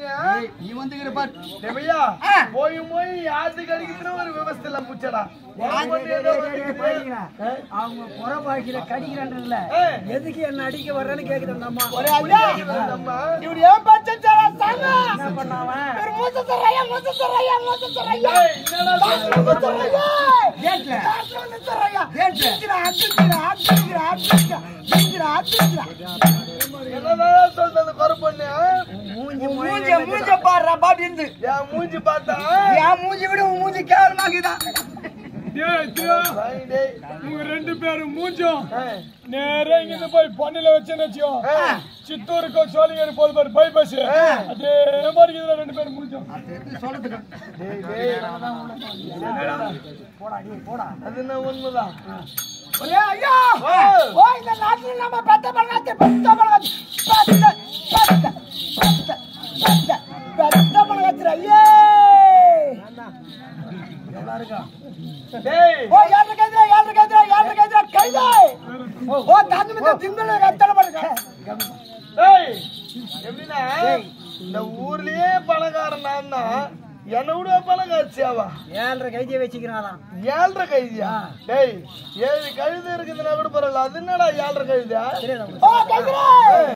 நீ வந்துக்கிற பார் தேவையா போய் போய் யாருக்கு அடிக்கிறதுன்னு ஒரு விவசாய எல்லாம் பூச்சடா அவங்க புற பாக்கியில கடிக்கிறான்றதுல எதுக்கு என்ன அடிக்க வர்றேன்னு கேக்குது அந்த அம்மா ஒரே ஐயா இவரு ஏன் பச்சை சாரா சாங்க என்ன பண்ணாவன் இவரு மூச்ச சரையா மூச்ச சரையா மூச்ச சரையா என்னடா மூச்ச சரையா கேட்கல மூச்ச சரையா அடிக்கிறா அடிக்கிறா அடிக்கிறா அடிக்கிறா அடிக்கிறா அடிக்கிறா என்னதான் சொல்றது குறை பண்ணு மூஞ்சி மூஞ்சி மூஞ்சி பாடுறா பாபிந்து என் மூஞ்சி பார்த்தா என் மூஞ்சி விட உன் மூஞ்சி கேவலமாக்குதான் வாங்கி டேய். உங்க ரெண்டு பேரும் மூஞ்சும் ஆ. நேரா இங்கிருந்து போய் பண்ணையில வச்சேன்னு வச்சுக்கோ சித்தூருக்கோ சோழிங்கர் போல் பாரு பை பஸ் அதே மாதிரி இதுல ரெண்டு பேரும் மூஞ்சும் டேய், டேய். போடா நீ போடா அது என்ன உண்மைதான் ஒரே ஐயா ஓ. ஓ இந்த நாட்டுல நம்ம பெத்த பழங்காத்து பெத்த பழங்காத்து பெத்த பெத்த பெத்த பெத்த பெத்த பழங்காத்து ஐயே எவ்வளவு இருக்கா டேய் ஓ யாரு கைதுல யாரு கைதுல யாரு கைதுல கைது ஓ தாந்து மித்த திங்கள கத்தல பாருங்க டேய் எப்படின்னா இந்த ஊர்லயே பணக்காரன் நான் தான் என்னை விட பணக்காரச்சியாவா ஏழரை கைதியை வச்சுக்கிறாராம் ஏழரை கைதியா டேய் ஏழு கழுது இருக்குதுன்னா கூட பரவாயில்ல அது என்னடா ஏழரை கழுதியா ஓ கைதுல